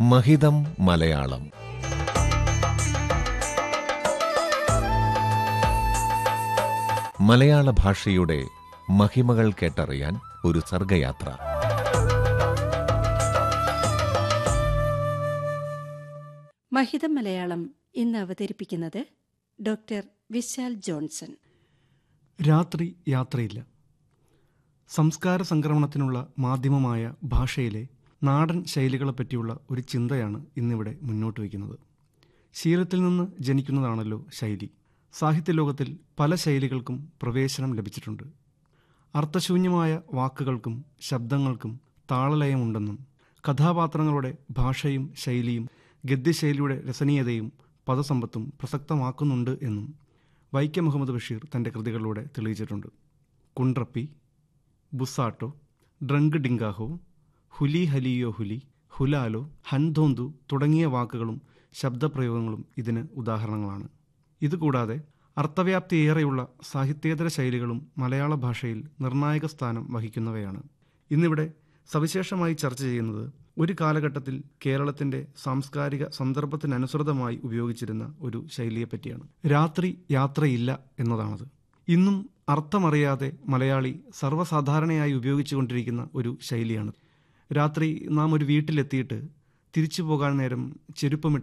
മഹിതം മലയാളം മലയാള ഭാഷയുടെ മഹിമകൾ കേട്ടറിയാൻ ഒരു സർഗയാത്ര മഹിതം മലയാളം ഇന്ന് അവതരിപ്പിക്കുന്നത് ഡോക്ടർ വിശാൽ ജോൺസൺ രാത്രി യാത്രയില്ല സംസ്കാര സംക്രമണത്തിനുള്ള മാധ്യമമായ ഭാഷയിലെ നാടൻ ശൈലികളെപ്പറ്റിയുള്ള ഒരു ചിന്തയാണ് ഇന്നിവിടെ മുന്നോട്ട് വയ്ക്കുന്നത് ശീലത്തിൽ നിന്ന് ജനിക്കുന്നതാണല്ലോ ശൈലി സാഹിത്യലോകത്തിൽ പല ശൈലികൾക്കും പ്രവേശനം ലഭിച്ചിട്ടുണ്ട് അർത്ഥശൂന്യമായ വാക്കുകൾക്കും ശബ്ദങ്ങൾക്കും താളലയമുണ്ടെന്നും കഥാപാത്രങ്ങളുടെ ഭാഷയും ശൈലിയും ഗദ്യശൈലിയുടെ രസനീയതയും പദസമ്പത്തും പ്രസക്തമാക്കുന്നുണ്ട് എന്നും വൈക്കം മുഹമ്മദ് ബഷീർ തൻ്റെ കൃതികളിലൂടെ തെളിയിച്ചിട്ടുണ്ട് കുണ്ട്രപ്പി ബുസാട്ടോ ഡ്രങ്ക് ഡിങ്കാഹോ ഹുലി ഹലിയോ ഹുലി ഹുലാലോ ഹൻധോന്തു തുടങ്ങിയ വാക്കുകളും ശബ്ദപ്രയോഗങ്ങളും ഇതിന് ഉദാഹരണങ്ങളാണ് ഇതുകൂടാതെ അർത്ഥവ്യാപ്തിയേറെയുള്ള സാഹിത്യേതര ശൈലികളും മലയാള ഭാഷയിൽ നിർണായക സ്ഥാനം വഹിക്കുന്നവയാണ് ഇന്നിവിടെ സവിശേഷമായി ചർച്ച ചെയ്യുന്നത് ഒരു കാലഘട്ടത്തിൽ കേരളത്തിന്റെ സാംസ്കാരിക സന്ദർഭത്തിനനുസൃതമായി ഉപയോഗിച്ചിരുന്ന ഒരു ശൈലിയെപ്പറ്റിയാണ് രാത്രി യാത്രയില്ല എന്നതാണത് ഇന്നും അർത്ഥമറിയാതെ മലയാളി സർവ്വസാധാരണയായി ഉപയോഗിച്ചുകൊണ്ടിരിക്കുന്ന ഒരു ശൈലിയാണ് രാത്രി നാം ഒരു വീട്ടിലെത്തിയിട്ട് തിരിച്ചു പോകാൻ നേരം ചെരുപ്പമിട്ട്